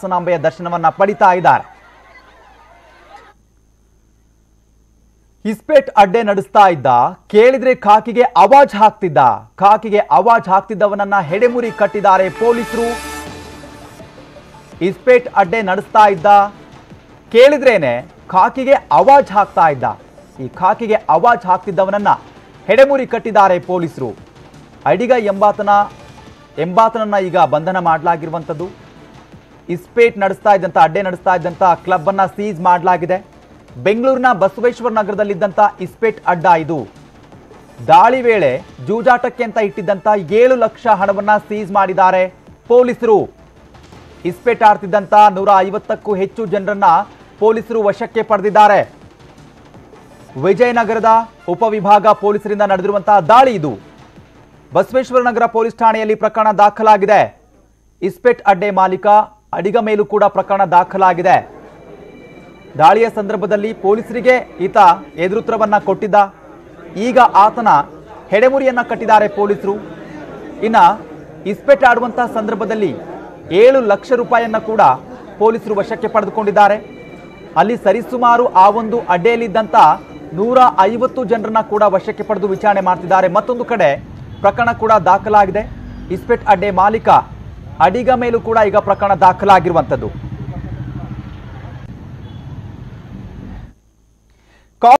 ಹಾಸನಾಂಬೆಯ ದರ್ಶನವನ್ನ ಪಡಿತಾ ಇದ್ದಾರೆ ಇಸ್ಪೇಟ್ ಅಡ್ಡೆ ನಡೆಸ್ತಾ ಇದ್ದ ಕೇಳಿದ್ರೆ ಖಾಕಿಗೆ ಅವಾಜ್ ಹಾಕ್ತಿದ್ದ ಖಾಕಿಗೆ ಅವಾಜ್ ಹಾಕ್ತಿದ್ದವನನ್ನ ಹೆಡೆಮುರಿ ಕಟ್ಟಿದ್ದಾರೆ ಪೊಲೀಸರು ಇಸ್ಪೇಟ್ ಅಡ್ಡೆ ನಡೆಸ್ತಾ ಇದ್ದ ಕೇಳಿದ್ರೇನೆ ಖಾಕಿಗೆ ಅವಾಜ್ ಹಾಕ್ತಾ ಇದ್ದ ಈ ಖಾಕಿಗೆ ಅವಾಜ್ ಹಾಕ್ತಿದ್ದವನನ್ನ ಹೆಡೆಮುರಿ ಕಟ್ಟಿದ್ದಾರೆ ಪೊಲೀಸರು ಅಡಿಗ ಎಂಬಾತನ ಎಂಬಾತನನ್ನ ಈಗ ಬಂಧನ ಮಾಡಲಾಗಿರುವಂಥದ್ದು ಇಸ್ಪೇಟ್ ನಡೆಸ್ತಾ ಇದ್ದಂಥ ಅಡ್ಡೆ ನಡೆಸ್ತಾ ಇದ್ದಂಥ ಕ್ಲಬ್ ಅನ್ನ ಸೀಸ್ ಮಾಡಲಾಗಿದೆ ಬೆಂಗಳೂರಿನ ಬಸವೇಶ್ವರ ನಗರದಲ್ಲಿದ್ದಂಥ ಇಸ್ಪೇಟ್ ಅಡ್ಡ ಇದು ದಾಳಿ ವೇಳೆ ಜೂಜಾಟಕ್ಕೆ ಅಂತ ಇಟ್ಟಿದ್ದಂಥ ಏಳು ಲಕ್ಷ ಹಣವನ್ನ ಸೀಸ್ ಮಾಡಿದ್ದಾರೆ ಪೊಲೀಸರು ಇಸ್ಪೇಟ್ ಆಡ್ತಿದ್ದಂಥ ನೂರ ಐವತ್ತಕ್ಕೂ ಹೆಚ್ಚು ಜನರನ್ನ ಪೊಲೀಸರು ವಶಕ್ಕೆ ಪಡೆದಿದ್ದಾರೆ ವಿಜಯನಗರದ ಉಪವಿಭಾಗ ಪೊಲೀಸರಿಂದ ನಡೆದಿರುವಂತಹ ದಾಳಿ ಇದು ಬಸವೇಶ್ವರ ನಗರ ಪೊಲೀಸ್ ಠಾಣೆಯಲ್ಲಿ ಪ್ರಕರಣ ದಾಖಲಾಗಿದೆ ಇಸ್ಪೆಟ್ ಅಡ್ಡೆ ಮಾಲೀಕ ಅಡಿಗ ಮೇಲೂ ಕೂಡ ಪ್ರಕರಣ ದಾಖಲಾಗಿದೆ ದಾಳಿಯ ಸಂದರ್ಭದಲ್ಲಿ ಪೊಲೀಸರಿಗೆ ಈತ ಎದುರುತ್ತರವನ್ನ ಕೊಟ್ಟಿದ್ದ ಈಗ ಆತನ ಹೆಡೆಮುರಿಯನ್ನ ಕಟ್ಟಿದ್ದಾರೆ ಪೊಲೀಸರು ಇನ್ನ ಇಸ್ಪೆಟ್ ಆಡುವಂತಹ ಸಂದರ್ಭದಲ್ಲಿ ಏಳು ಲಕ್ಷ ರೂಪಾಯಿಯನ್ನ ಕೂಡ ಪೊಲೀಸರು ವಶಕ್ಕೆ ಪಡೆದುಕೊಂಡಿದ್ದಾರೆ ಅಲ್ಲಿ ಸರಿಸುಮಾರು ಆ ಒಂದು ಅಡ್ಡೆಯಲ್ಲಿದ್ದಂತ ನೂರ ಐವತ್ತು ಜನರನ್ನ ಕೂಡ ವಶಕ್ಕೆ ಪಡೆದು ವಿಚಾರಣೆ ಮಾಡ್ತಿದ್ದಾರೆ ಮತ್ತೊಂದು ಕಡೆ ಪ್ರಕರಣ ಕೂಡ ದಾಖಲಾಗಿದೆ ಇಸ್ಪೆಟ್ ಅಡ್ಡೆ ಮಾಲೀಕ ಅಡಿಗ ಮೇಲೂ ಕೂಡ ಈಗ ಪ್ರಕರಣ ದಾಖಲಾಗಿರುವಂಥದ್ದು